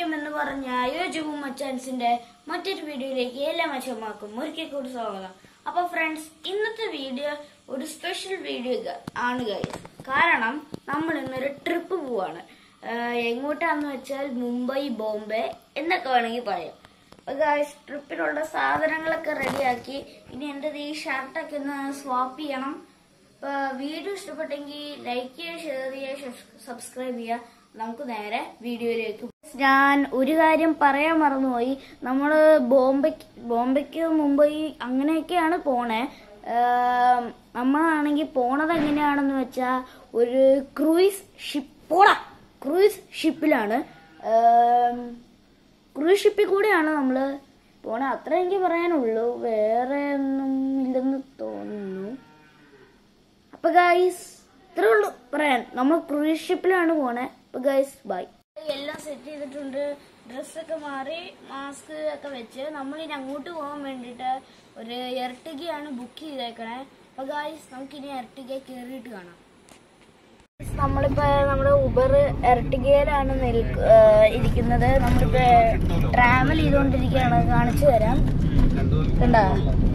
എന്ന് പറഞ്ഞ യോജുവും മച്ചാൻസിന്റെ മറ്റൊരു വീഡിയോയിലേക്ക് എല്ലാ മച്ചന്മാർക്കും ഒരിക്കൽ കൂടി സ്വാഗതം അപ്പൊ ഫ്രണ്ട്സ് ഇന്നത്തെ വീഡിയോ ഒരു സ്പെഷ്യൽ വീഡിയോ ആണ് ഗൈസ് കാരണം നമ്മൾ ഇന്നൊരു ട്രിപ്പ് പോവാണ് ആഹ് എങ്ങോട്ടാന്ന് വെച്ചാൽ മുംബൈ ബോംബെ എന്നൊക്കെ വേണമെങ്കിൽ പറയാം അപ്പൊ ഗൈസ് ട്രിപ്പിലുള്ള സാധനങ്ങളൊക്കെ റെഡിയാക്കി ഇനി എൻ്റെ ഈ ഷർട്ടൊക്കെ ഒന്ന് സ്വാപ്പ് ചെയ്യണം അപ്പൊ വീഡിയോ ഇഷ്ടപ്പെട്ടെങ്കിൽ ലൈക്ക് ചെയ്യുക ഷെയർ ചെയ്യുക സബ്സ്ക്രൈബ് ചെയ്യുക നമുക്ക് നേരെ വീഡിയോയിലേക്ക് ഞാൻ ഒരു കാര്യം പറയാൻ മറന്നുപോയി നമ്മള് ബോംബെക്ക് ബോംബെക്ക് മുംബൈ അങ്ങനെയൊക്കെയാണ് പോണേ ഏം, നമ്മളാണെങ്കിൽ പോണത് എങ്ങനെയാണെന്ന് വെച്ചാ ഒരു ക്രൂയിസ് ഷിപ്പ് പോടാ ക്രൂയിസ് ഷിപ്പിലാണ് ഏം, ക്രൂയിസ് ഷിപ്പിൽ കൂടെയാണ് നമ്മള് പോണേ അത്ര എനിക്ക് പറയാനുള്ളൂ വേറെ ഒന്നും ഇല്ലെന്ന് തോന്നുന്നു അപ്പൊ ഗൈസ് ഇത്രേ ഉള്ളൂ പറയാൻ നമ്മൾ ക്രൂയിസ് ഷിപ്പിലാണ് പോണേ അപ്പൊ ഗൈസ് ബൈ എല്ലാം സെറ്റ് ചെയ്തിട്ടുണ്ട് ഡ്രസ്സൊക്കെ മാറി മാസ്ക് ഒക്കെ വെച്ച് നമ്മൾ ഇനി അങ്ങോട്ട് പോകാൻ വേണ്ടിയിട്ട് ഒരു എർട്ടിഗയാണ് ബുക്ക് ചെയ്തേക്കണേ അപ്പൊ ഗൈസ് നമുക്ക് ഇനി എർട്ടിഗ കയറിയിട്ട് കാണാം നമ്മളിപ്പോ നമ്മുടെ ഉബർ എർട്ടിഗയിലാണ് നിൽക്ക- ഏഹ് ഇരിക്കുന്നത് നമ്മളിപ്പോ ട്രാവൽ ചെയ്തുകൊണ്ടിരിക്കുകയാണ് കാണിച്ചു തരാം കണ്ടാ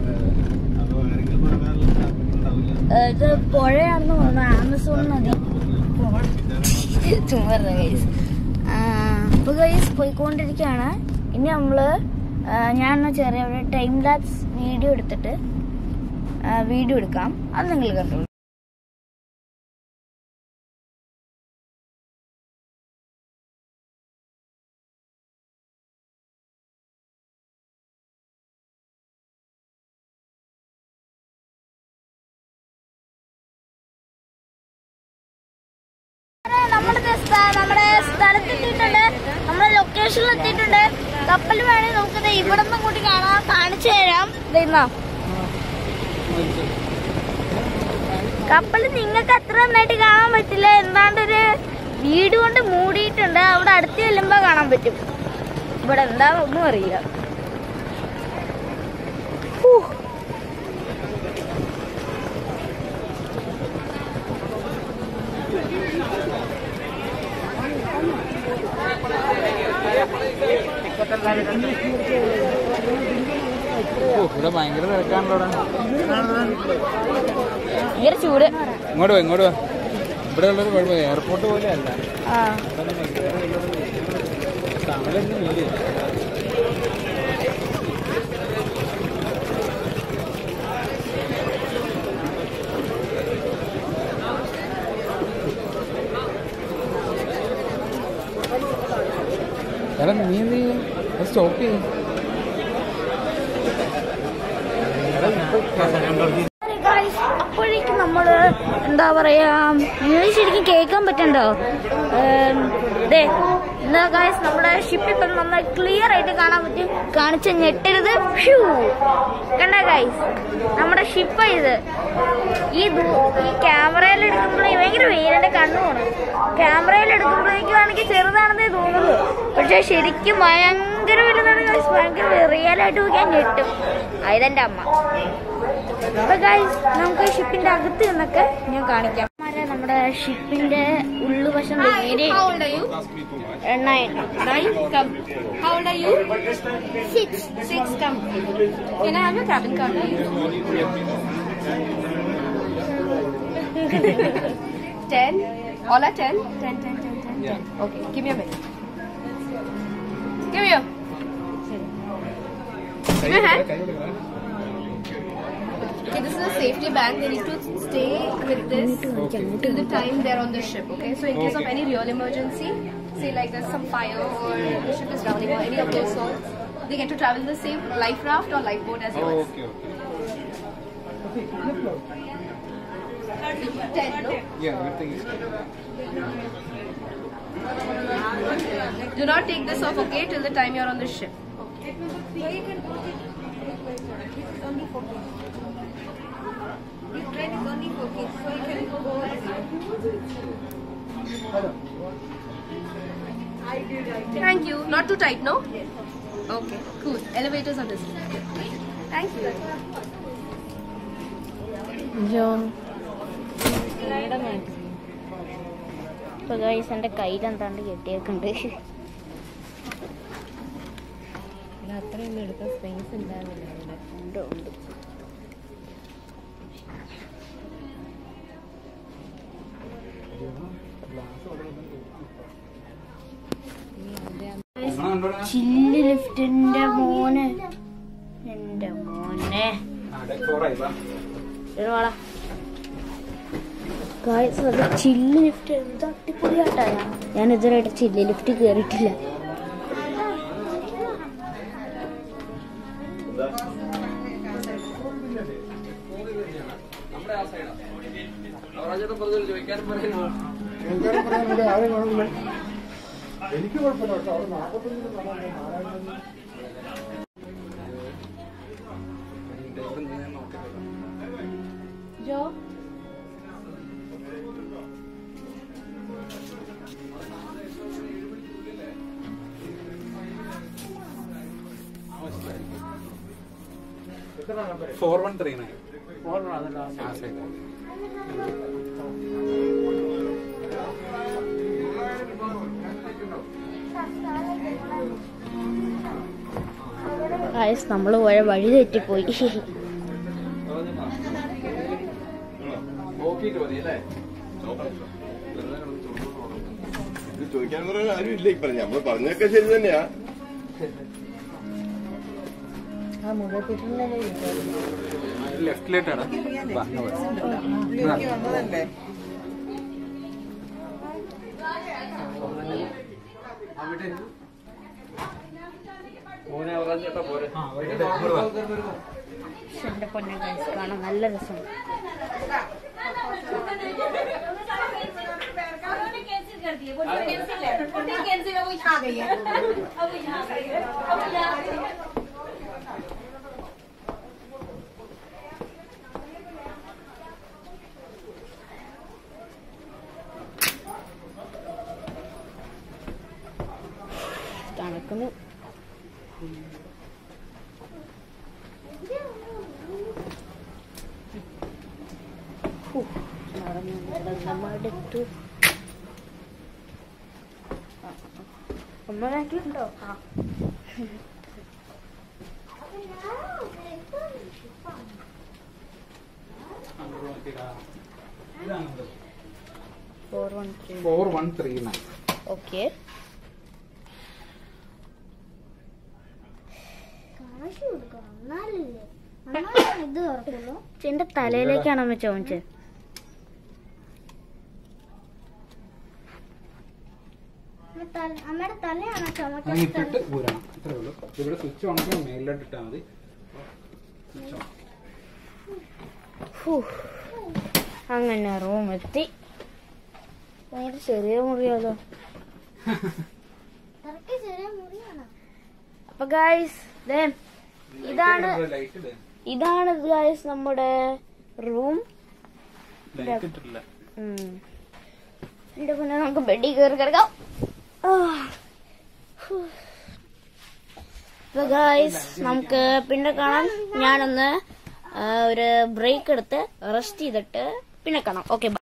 ഏഹ് ഇത് പുഴയാണെന്ന് തോന്നുന്നു ആമസോൺ നദി ചുമ്മാ ഗൈസ് അപ്പൊ ഗൈസ് പോയിക്കൊണ്ടിരിക്കുകയാണ് ഇനി നമ്മള് ആ, ഞാൻ ചെറിയ ഒരു ടൈം ലാപ്സ് വീഡിയോ എടുത്തിട്ട് വീഡിയോ എടുക്കാം അത് നിങ്ങൾ കണ്ടോളൂ നമ്മുടെ സ്ഥ- നമ്മുടെ സ്ഥലത്തെത്തിയിട്ടുണ്ട് നമ്മുടെ ലൊക്കേഷനിൽ എത്തിയിട്ടുണ്ട് കപ്പൽ വേണേ നമുക്കിത് ഇവിടെ നിന്ന് കൂടി കാണാം കാണിച്ചു തരാം ദേ ഇന്നാ. കപ്പൽ നിങ്ങൾക്ക് അത്ര നന്നായിട്ട് കാണാൻ പറ്റില്ല എന്താണ്ട് ഒരു വീട് കൊണ്ട് മൂടിയിട്ടുണ്ട് അവിടെ അടുത്ത് ചെല്ലുമ്പോ കാണാൻ പറ്റും ഇവിടെ എന്താ ഒന്നും അറിയില്ല ഹൂ. ഓ, ഇവിടെ ഭയങ്കര തിരക്കാണല്ലോ ഭയങ്കര ചൂട് ഇങ്ങോട്ട് വാ ഇങ്ങോട്ട് വാ ഇവിടെ ഉള്ളൊരു കുഴപ്പം എയർപോർട്ട് പോലെ അല്ല ആ തമിഴൊന്നും ഇല്ലേ എടാ നീ നീ സ്റ്റോപ്പ് ചെയ്യും Guys, അപ്പോഴേക്കും നമ്മള് എന്താ പറയാ നിങ്ങൾ ശരിക്കും കേൾക്കാൻ പറ്റണ്ടോ ഏം, ദേ എന്താ ഗായ്സ് നമ്മുടെ ഷിപ്പ് ഇപ്പം നന്നായി ക്ലിയർ ആയിട്ട് കാണാൻ പറ്റും കാണിച്ച ഞെട്ടരുത് ഫ്യൂ കണ്ട ഗായ്സ് നമ്മുടെ ഷിപ്പ് ഇത് ഈ ദൂ- ഈ ക്യാമറയിൽ എടുക്കുമ്പോഴേ ഭയങ്കര വെയിലിന്റെ കണ്ണു പോണം ക്യാമറയിൽ എടുക്കുമ്പോഴേക്കുവാണെങ്കിൽ ചെറുതാണെന്നേ തോന്നുള്ളൂ പക്ഷെ ശരിക്കും ഭയങ്കര വലുതാണ് ഗായ്സ് ഭയങ്കര റിയൽ ആയിട്ട് നോക്കിയാൽ ഞെട്ടും അതെന്റെ അമ്മ അപ്പൊ ഗൈസ് നമുക്ക് ഷിപ്പിന്റെ അകത്ത് നിന്നൊക്കെ ഞാൻ കാണിക്കാം മാരെ നമ്മുടെ ഷിപ്പിന്റെ ഉള്ളുവശം നേരെ nine. Nine, come. How old are you? Six. Six, come. Can I have your cabin card, please? ten. All are ten? Ten, ten, ten, ten, ten. Okay, give me a minute. Give me a. Give me a hand. Okay, this is a safety bag. They need to stay with this till the time they're on the ship. Okay, so in case of any real emergency, say like there's some fire or the ship is drowning or any of those sorts, they get to travel in the same life raft or lifeboat as yours. Okay Ten, no? Do not take this off, okay, till the time you're on the ship. Thank you. Not too tight, no? Okay, cool. Elevators are this. way. Thank you. John ഇപ്പൊ guys എന്റെ കയ്യിൽ എന്താണ്ട് കെട്ടിയേക്കുണ്ട് അത്രയൊന്നും എടുക്കാൻ space ഉണ്ടാവില്ല അവിടെ ഉണ്ട് ഉണ്ട് ചില്ല് ലിഫ്റ്റിന്റെ മോനെ എന്റെ മോനെ ഇത് വാടാ. Guys, അത് ചില്ല് ലിഫ്റ്റ് എന്ത് അടിപൊളിയാട്ടാ ഞാൻ ഇതുവരെയായിട്ട് ചില്ല് ലിഫ്റ്റ് കയറിയിട്ടില്ല എനിക്ക് കുഴപ്പമില്ല പക്ഷെ അവിടെ നാൽപ്പത്തഞ്ചിന് നാലായിരം ജോ four one three nine guys നമ്മൾ പോയ വഴി തെറ്റിപ്പോയി ഇത് ചോദിക്കാൻ പറയാൻ ആരും ഇല്ല ഇപ്പൊ നമ്മൾ പറഞ്ഞതൊക്കെ ശരി തന്നെയാ ലെഫ്റ്റിലേട്ടാണ് എന്റെ പൊന്നെ ഗൈസ് കാണാൻ നല്ല രസം തണുക്കുന്നു ഹൂ, നടന്ന് നടന്ന് മടുത്തു ആ, ആ. അമ്മ ബാക്കിലുണ്ടോ ആ four one three four one three nine okay എന്റെ തലയിലേക്കാണ് അമ്മ ചോദിച്ചത് അമ്മയുടെ തലയാണോ അത് ഇട്ടിട്ട് ഊരണം ഇത്രേ ഉള്ളൂ ഇവിടെ സ്വിച്ച് ഓണാക്കി മേലിലോട്ട് ഇട്ടാൽ മതി ഹൂ. അങ്ങനെ റൂം എത്തി ഭയങ്കര ചെറിയ മുറിയാലോ ചുമക്ക് ചെറിയ മുറിയാണോ അപ്പൊ ഗായ്സ് ഇതാണ് ലൈറ്റ് ഇട് ഇതാണ് ഗായ്സ് നമ്മുടെ റൂം ലൈറ്റ് ഇട്ടിട്ടില്ല എന്റെ പിന്നെ നമുക്ക് ബെഡിൽ കയറി കിടക്കാം അപ്പൊ ഗായ്സ് നമുക്ക് പിന്നെ കാണാം ഞാനൊന്ന് ആ, ഒരു ബ്രേക്ക് എടുത്ത് റെസ്റ്റ് ചെയ്തിട്ട് പിന്നെ കാണാം ഓക്കെ